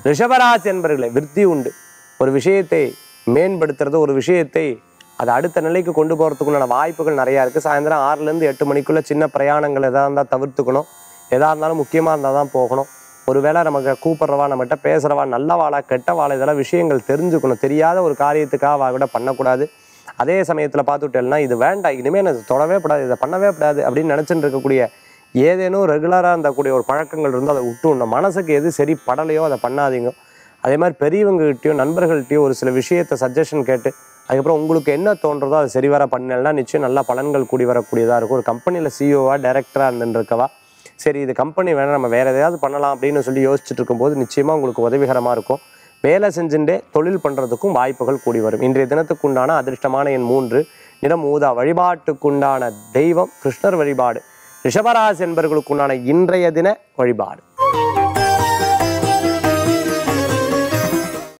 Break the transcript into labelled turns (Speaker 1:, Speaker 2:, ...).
Speaker 1: ரிஷபராசி என்பர்களை விருத்தி உண்டு ஒரு விஷயத்தை மேம்படுத்துறது ஒரு விஷயத்தை அதை அடுத்த நிலைக்கு கொண்டு போகிறதுக்குண்டான வாய்ப்புகள் நிறையா இருக்குது சாயந்தரம் ஆறுலேருந்து எட்டு மணிக்குள்ளே சின்ன பிரயாணங்கள் எதாக இருந்தால் தவிர்த்துக்கணும் எதாக இருந்தாலும் முக்கியமாக இருந்தால் தான் போகணும் ஒருவேளை நமக்கு கூப்பிட்றவா நம்மகிட்ட பேசுகிறவா நல்லவாளா கெட்டவாளா இதெல்லாம் விஷயங்கள் தெரிஞ்சுக்கணும் தெரியாத ஒரு காரியத்துக்காக அவ கூட பண்ணக்கூடாது அதே சமயத்தில் பார்த்துட்டேன்னா இது வேண்டாம் இனிமேல் எனக்கு தொடவே கூடாது இதை பண்ணவே கூடாது அப்படின்னு நினச்சிட்டு இருக்கக்கூடிய ஏதேனும் ரெகுலராக இருந்தக்கூடிய ஒரு பழக்கங்கள் இருந்தால் அதை விட்டு விடணும் மனசுக்கு எது சரி படலையோ அதை பண்ணாதீங்க அதே மாதிரி பெரியவங்ககிட்டயோ நண்பர்கள்ட்டையோ ஒரு சில விஷயத்தை சஜஷன் கேட்டு அதுக்கப்புறம் உங்களுக்கு என்ன தோன்றதோ அதை சரிவர பண்ணலைன்னா நிச்சயம் நல்ல பலன்கள் கூடி வரக்கூடியதாக இருக்கும் ஒரு கம்பெனியில் சிஓவா டைரக்டராக இருந்துருக்கவா சரி இது கம்பெனி வேணால் நம்ம வேறு எதையாவது பண்ணலாம் அப்படின்னு சொல்லி யோசிச்சுட்டு இருக்கும்போது நிச்சயமாக உங்களுக்கு உதவிகரமாக இருக்கும் வேலை செஞ்சுட்டே தொழில் பண்ணுறதுக்கும் வாய்ப்புகள் கூடி வரும் இன்றைய தினத்துக்குண்டான அதிர்ஷ்டமான எண் மூன்று நிறம் ஊதா வழிபாட்டுக்குண்டான தெய்வம் கிருஷ்ணர் வழிபாடு ரிஷபராசி என்பவர்களுக்குண்டான இன்றைய தின வழிபாடு